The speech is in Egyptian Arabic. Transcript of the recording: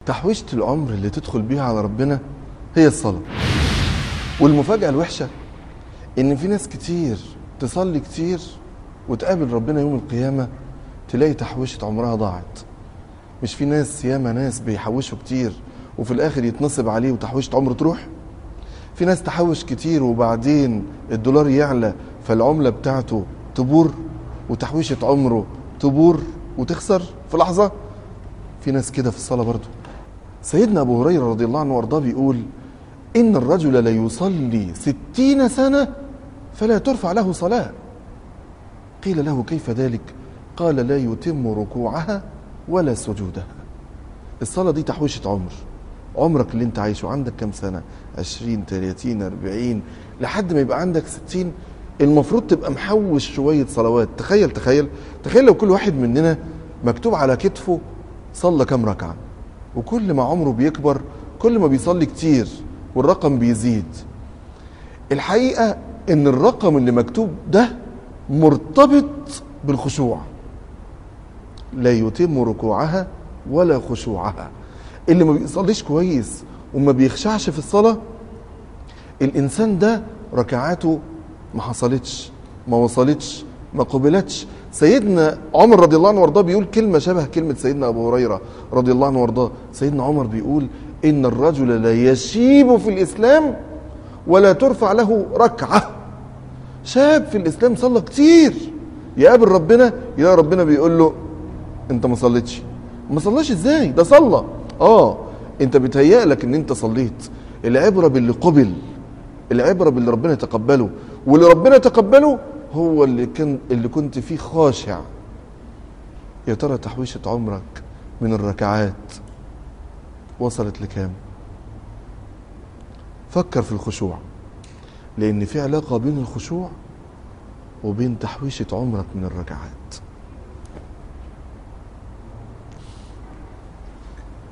تحويشة العمر اللي تدخل بيها على ربنا هي الصلاة والمفاجأة الوحشة إن في ناس كتير تصلي كتير وتقابل ربنا يوم القيامة تلاقي تحويشة عمرها ضاعت مش في ناس ياما ناس بيحوشوا كتير وفي الآخر يتنصب عليه وتحويشة عمره تروح في ناس تحوش كتير وبعدين الدولار يعلى فالعملة بتاعته تبور وتحويشة عمره تبور وتخسر في لحظة في ناس كده في الصلاة برضو سيدنا أبو هريرة رضي الله عنه وارضاه بيقول إن الرجل ليصلي ستين سنة فلا ترفع له صلاة قيل له كيف ذلك قال لا يتم ركوعها ولا سجودها الصلاة دي تحويشة عمر عمرك اللي انت عايشه عندك كم سنة عشرين تلاتين اربعين لحد ما يبقى عندك ستين المفروض تبقى محوش شوية صلوات تخيل تخيل تخيل لو كل واحد مننا مكتوب على كتفه صلى كم ركعة وكل ما عمره بيكبر كل ما بيصلي كتير والرقم بيزيد الحقيقة ان الرقم اللي مكتوب ده مرتبط بالخشوع لا يتم ركوعها ولا خشوعها اللي ما بيصليش كويس وما بيخشعش في الصلاة الإنسان ده ركعاته ما حصلتش ما وصلتش ما قبلتش سيدنا عمر رضي الله عنه وارضاه بيقول كلمة شبه كلمة سيدنا أبو هريرة رضي الله عنه وارضاه سيدنا عمر بيقول إن الرجل لا يشيب في الإسلام ولا ترفع له ركعة شاب في الإسلام صلى كتير يقابل ربنا يلاقي ربنا بيقول له أنت ما صليتش ما صلاش ازاي ده صلى اه انت بيتهيألك ان انت صليت العبرة باللي قبل العبرة باللي ربنا تقبله واللي ربنا تقبله هو اللي كان اللي كنت فيه خاشع يا ترى تحويشة عمرك من الركعات وصلت لكام فكر في الخشوع لان في علاقة بين الخشوع وبين تحويشة عمرك من الركعات